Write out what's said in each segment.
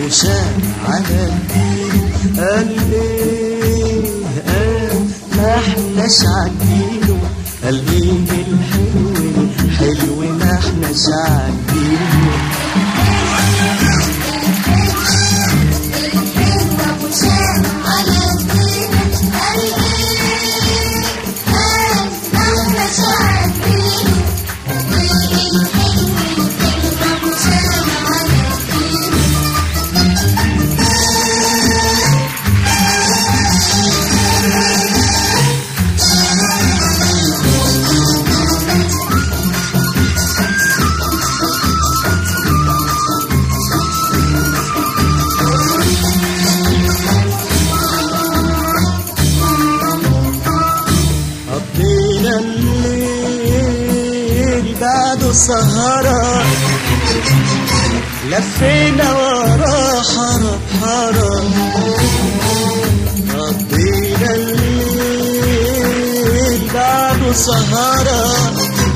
وشان على الدين قال ايه قال ما احناش عاجبينه قال ايه الحلو الحلو ما احناش عاجبينه قضينا الليل بعده سهرة لفينا ورا حرب حرب قضينا الليل بعده سهرة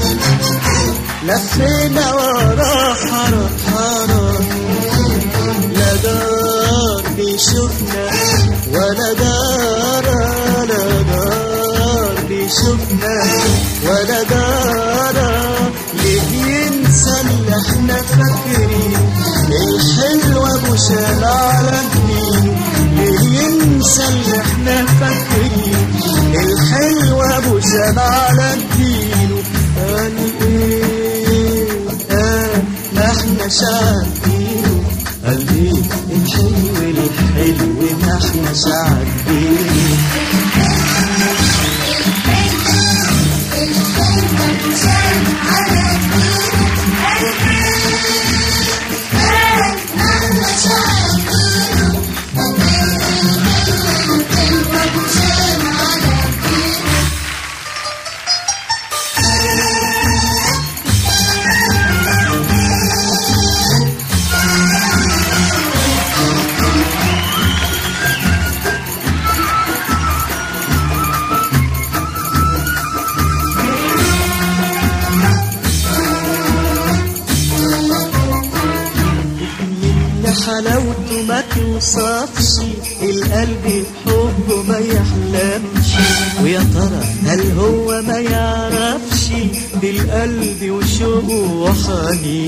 لفينا ورا حرب حرب لا دار بيشوفنا ولا دار لا دار بيشوفنا ولا دار ليه ينسى اللي احنا فاكرين الحلو ابو شال على الدين ليه ينسى اللي احنا فاكرين الحلو ابو شال على الدين قال ايه قال ما احنا شايفينه قال ايه الحلو الحلو ما احنا شايفينه اللي حلاوته ما توصفش القلب حبه ما يحلمش ويا ترى هل هو ما يعرفش بالقلب وشوقه وحنين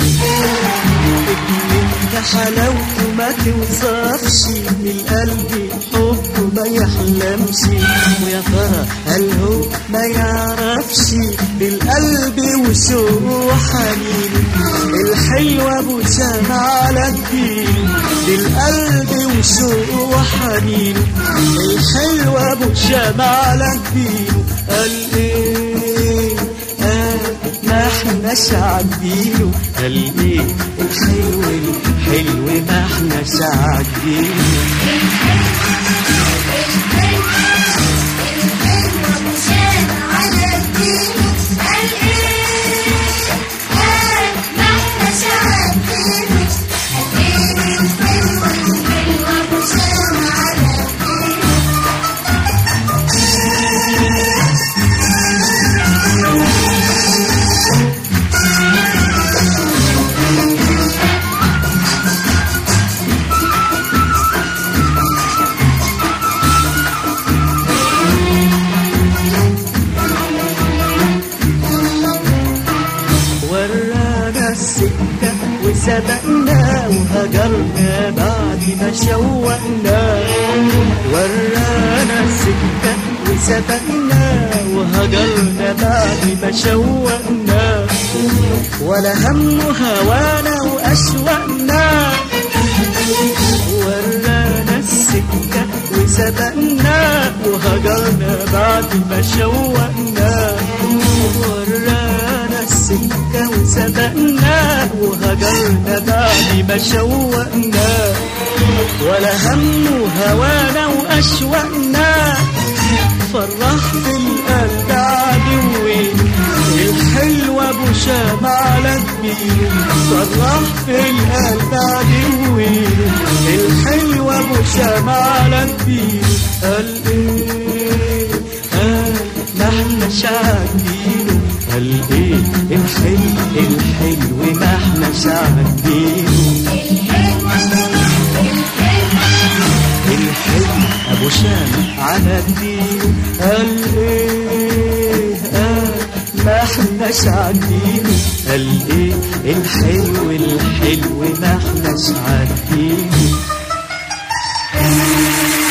اللي حلاوته ما توصفش بالقلب حبه ما يحلمش ويا ترى هل هو ما يعرفش بالقلب وشوقه وحنين الحلو ابو شام على الدين بالقلب وشوق وحنين الحلو ابو شام على الدين قال ايه قال ما احناش عاجبينه قال ايه الحلو الحلو ما احناش عاجبينه ورانا السكة وسبقنا وهجرنا بعد ما شوقنا ورانا السكة وسبقنا وهجرنا بعد ما شوقنا ولا هم هوانا وأشوقنا ورانا السكة وسبقنا وهجرنا بعد ما شوقنا ورانا السكة وسبقنا وهجرنا بعد ما شوقنا ولا هم هوانا وأشوقنا فرح في القلب عدوين الحلو ابو شام على كبير فرح في القلب عدوين الحلو ابو شام على كبير قال ايه قال ما احنا شاهدينه قال ايه الحلو الحلو ما احنا شاهدينه الحلو احناش عارفينه قال ايه الحلو الحلو ما احناش عارفينه